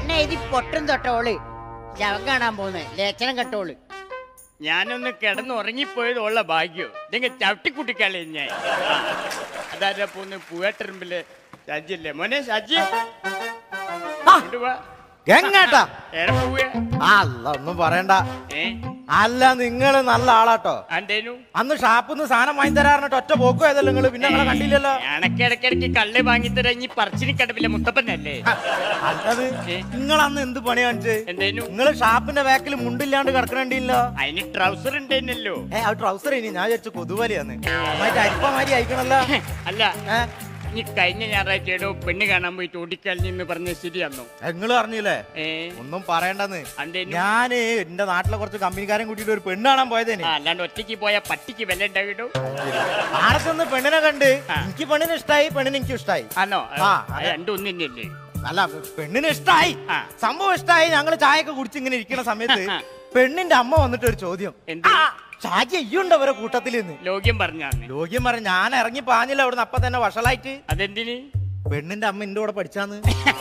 എന്നെ എഴുതി പൊട്ടും തൊട്ടോള് ശവം കാണാൻ പോന്ന് ലേച്ചനം കെട്ടോള് ഞാനൊന്ന് കിടന്ന് ഉറങ്ങിപ്പോയത് ഉള്ള ഭാഗ്യോ നിങ്ങൾ ചവിട്ടിക്കുട്ടിക്കളെ ഞാൻ ആ, അതാരാ പോന്ന് പൂവേട്ടറുമ്പില് ഷാജിയല്ലേ മോനെ ഷാജി ഇങ്ങോട്ട് വാ. എങ്ങാട്ടാ ഏറെ പോവുക അല്ല ഒന്നും പറയണ്ട ഏ അല്ല നിങ്ങള് നല്ല ആളാട്ടോ അന്തേനു അന്ന് ഷാപ്പിൽ നിന്ന് സാധനം വാങ്ങി തരാറിട്ട് ഒറ്റ പോക്കോ ഏതല്ലോ നിങ്ങള് പിന്നെ നിങ്ങളെ കണ്ടില്ലല്ലോ ഇടയ്ക്കിടയ്ക്ക് കള്ള് വാങ്ങിത്തരാ ഇനി പറച്ചിനി കടവിലെ മുത്തപ്പനല്ലേ അല്ലത് ഏ? നിങ്ങൾ അന്ന് എന്ത് പണി കാണിച്ചേ എന്തേനു നിങ്ങള് ഷാപ്പിന്റെ ബാക്കിൽ മുണ്ടില്ലാണ്ട് കിടക്കണില്ല അതിന് ട്രൗസർ ഉണ്ടേനല്ലോ ഏ ആ ട്രൗസർ ഇനി ഞാൻ വിചാരിച്ചു കൊതുവലിയാന്ന് മറ്റേ അരിപ്പമാരി അയക്കണല്ലോ അല്ല ഏ ഈ കഴിഞ്ഞ ഞായറാഴ്ച ഏതോ പെണ്ണ് കാണാൻ പോയി ചോടിക്കലിന് എന്ന് പറഞ്ഞ ശരിയാന്നോ നിങ്ങള് പറഞ്ഞില്ലേ ഏ ഒന്നും പറയണ്ടെന്ന് അന്തേനു ഞാന് എന്റെ നാട്ടിലെ കുറച്ച് കമ്പനിക്കാരൻ കൂട്ടിയിട്ട് ഒരു പെണ്ണ് കാണാൻ പോയതേന് ആ അല്ലാണ്ട് ഒറ്റയ്ക്ക് പോയ പട്ടിക്ക് വില ഉണ്ടാവിടോ ആടെ ചെന്ന് പെണ്ണിനെ കണ്ട് ആ. എനിക്ക് പെണ്ണിനെ ഇഷ്ടായി പെണ്ണിന് എനിക്ക് ഇഷ്ടായി ആണോ ആ, ആ, അതെ. രണ്ടും ഒന്നും തന്നെയല്ലേ അല്ല പെണ്ണിന് ഇഷ്ടായി ആ. സംഭവം ഇഷ്ടായി ഞങ്ങള് ചായയൊക്കെ കുടിച്ച് ഇങ്ങനെ ഇരിക്കുന്ന സമയത്ത് ആ. പെണ്ണിന്റെ അമ്മ വന്നിട്ട് ഒരു ചോദ്യം എന്ത്? ആ, ഷാജി അയ്യുണ്ട് അവരെ കൂട്ടത്തിൽ നിന്ന് ലോക്യം പറഞ്ഞാന്ന് ലോക്യം പറഞ്ഞ ഞാൻ ഇറങ്ങി പാഞ്ഞില്ല അവിടുന്ന് അപ്പൊ തന്നെ വഷളായിട്ട് അതെന്തിന് പെണ്ണിന്റെ അമ്മ എന്റെ കൂടെ പഠിച്ചാന്ന്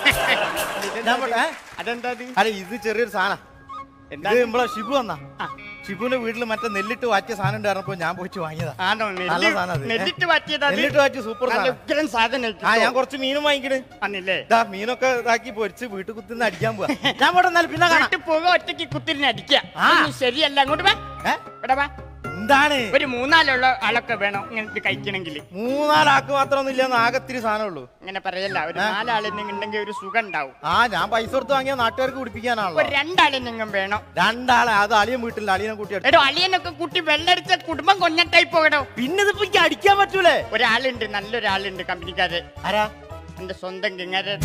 ഞാൻ പറ- ഏ? അതെന്താ അത്? അല്ല ഇത് ചെറിയൊരു സാധനം എന്താ ഇത് നമ്മളെ ഷിബു വന്നാ ആ. ഷിബുവിന്റെ വീട്ടിൽ മറ്റേ നെല്ലിട്ട് വാറ്റിയ സാധനം ഉണ്ടായിരുന്നപ്പോ ഞാൻ പോയിട്ട് വാങ്ങിയതാ ആണോ നല്ല നെല്ല് സാധനം അത്. നെല്ലിട്ട് മാറ്റിയതാ അത്? നെല്ലിട്ട് വാറ്റിയ സൂപ്പർ നല്ല സാധനം ഉഗ്രൻ സാധനം ആ ഞാൻ കുറച്ച് മീനും വാങ്ങിക്കണ് ആണല്ലേ ഇതാ മീനൊക്കെ ഇതാക്കി പൊരിച്ച് വീട്ടിൽ കുത്തിന്ന് അടിക്കാൻ പോവാ ഞാൻ പോട്ടെ എന്നാൽ പിന്നെ കാണാം വീട്ടിൽ പോവുക ഒറ്റയ്ക്ക് കുത്തിരിന് അടിക്കുക ആ. ഇതൊന്നും ശരിയല്ല അങ്ങോട്ട് വാ ഏ? ഇവിടെ വാ എന്താണ് ഒരു മൂന്നാലുള്ള ആളൊക്കെ വേണം ഇങ്ങനെ കഴിക്കണമെങ്കിൽ മൂന്നാലാക്ക് മാത്രമൊന്നും ഇല്ലെന്ന് ആകത്തിരി സാധനമുള്ളൂ ഇങ്ങനെ പറയല്ല ഒരു നാലാളെന്നെങ്കിലും ഉണ്ടെങ്കിൽ ഒരു സുഖം ഉണ്ടാവും ആ ഞാൻ പൈസ കൊടുത്ത് വാങ്ങിയ നാട്ടുകാർക്ക് കുടിപ്പിക്കാനാണല്ലോ ഒരു രണ്ടാളെന്നെങ്കിലും വേണം രണ്ടാളെ അത് അളിയൻ വീട്ടിൽ അളിയനെ കൂട്ടി അടി- എടോ അളിയനൊക്കെ കൂട്ടി വെള്ളടിച്ച കുടുംബം കൊഞ്ഞട്ടായി പോകടോ പിന്നെ ഇതിപ്പോ എനിക്ക് അടിക്കാൻ പറ്റൂലേ ഒരാളുണ്ട് നല്ലൊരാളുണ്ട് കമ്പനിക്കാരൻ ആരാ എന്റെ സ്വന്തം കിങ്ങരൻ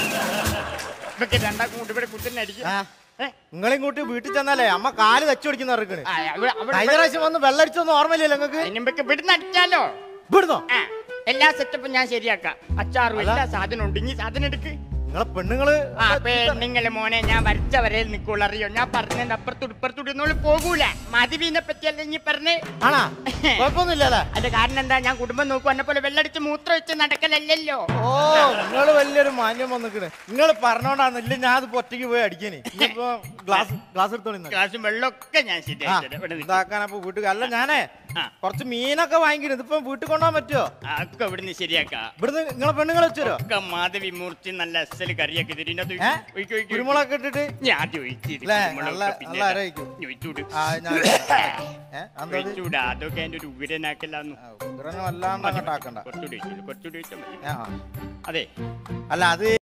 ഇവക്ക് രണ്ടാക്കും കൂട്ടി ഇവിടെ കുത്തിനെ അടിക്കും ആ. നിങ്ങളെയും കൂട്ടി വീട്ടിൽ ചെന്നാലേ അമ്മ കാല് തച്ചു പിടിക്കുന്ന ഇറക്കണ് കഴിഞ്ഞ അതിനുമ്പക്ക് പ്രാവശ്യം വന്ന് വെള്ളടിച്ചൊന്നും ഓർമ്മയില്ലല്ലോ നിങ്ങക്ക് ഇവിടുന്ന് അടിച്ചാലോ ഇവിടുന്നോ ആ, എല്ലാ സെറ്റപ്പും ഞാൻ ശരിയാക്കാം അച്ചാറും എല്ലാ സാധനം ഉണ്ട് ഇനി സാധനം എടുക്ക് നിങ്ങളെ പെണ്ണുങ്ങള് ആ പെണ്ണുങ്ങള് മോനെ ഞാൻ വരച്ച വരയിൽ നിൽക്കുള്ളൂ അറിയോ ഞാൻ പറഞ്ഞതിന്റെ അപ്പുറത്തോട്ട് ഇപ്പുറത്തോട്ട് ഇന്നോള് പോകൂല മധുവിനെ പറ്റിയല്ല ഇനി പറഞ്ഞ് ആണാ കുഴപ്പമൊന്നുമില്ലല്ലേ അതിന്റെ കാരണം എന്താ ഞാൻ കുടുംബം നോക്കും എന്നെ പോലെ വെള്ളടിച്ച് മൂത്രം വെച്ച് നടക്കലല്ലല്ലോ ഓ നിങ്ങള് വലിയൊരു മാന്യം വന്നിക്കണ് നിങ്ങൾ പറഞ്ഞോണ്ടാണ് ഇല്ല ഞാൻ അത് ഒറ്റയ്ക്ക് പോയി അടിക്കാന് ഇനിയിപ്പോ ഗ്ലാസ് ഗ്ലാസ് എടുത്തോളി ഇന്ന്. ഗ്ലാസും വെള്ളമൊക്കെ ഞാൻ ആ, ശരിയാക്കി തരാം. ഇവിടെ നിൽക്ക്. ഇതാക്കാനപ്പോ വീട്ടിൽ അല്ല ഞാനേ ആ. കുറച്ച് മീനൊക്കെ വാങ്ങിക്കണം ഇതിപ്പോ വീട്ടിൽ കൊണ്ടുപോകാൻ പറ്റുമോ ആ, ഒക്കെ ഇവിടുന്ന് ശരിയാക്കാം ഇവിടുന്ന് നിങ്ങളെ പെണ്ണുങ്ങൾ വെച്ചോ ഒക്കെ മാധവി മൂർത്തി നല്ല അസല് കറിയാക്കി തരും ഇതിനകത്ത് ഏ ഒഴിക്ക്, ഒഴിക്ക്, ഒഴിക്ക്. കുരുമുളകൊക്കെ ഇട്ടിട്ട് ഞാൻ ആദ്യം ഒഴിച്ചിട്ട് ല്ലേ? കുരുമുളകൊക്കെ നല്ല- പിന്നെ നല്ല ഇടാം. അരയിക്കും. ഇനി ഒഴിച്ചൂട്. ആ ഞാൻ ഏ എന്താ ഇത്? ഒഴിച്ചൂടാ അതൊക്കെ എന്റെ ഒരു ഉഗ്രനാക്കലാന്നു ആ, ഉഗ്രനും അല്ലാണ്ട് അങ്ങോട്ട് ആക്കണ്ട കുറച്ചുകൂടി ഒഴിച്ചോളൂ, കുറച്ചുകൂടി ഒഴിച്ചാൽ മതി ആ, ആ. അതെ അല്ല അത്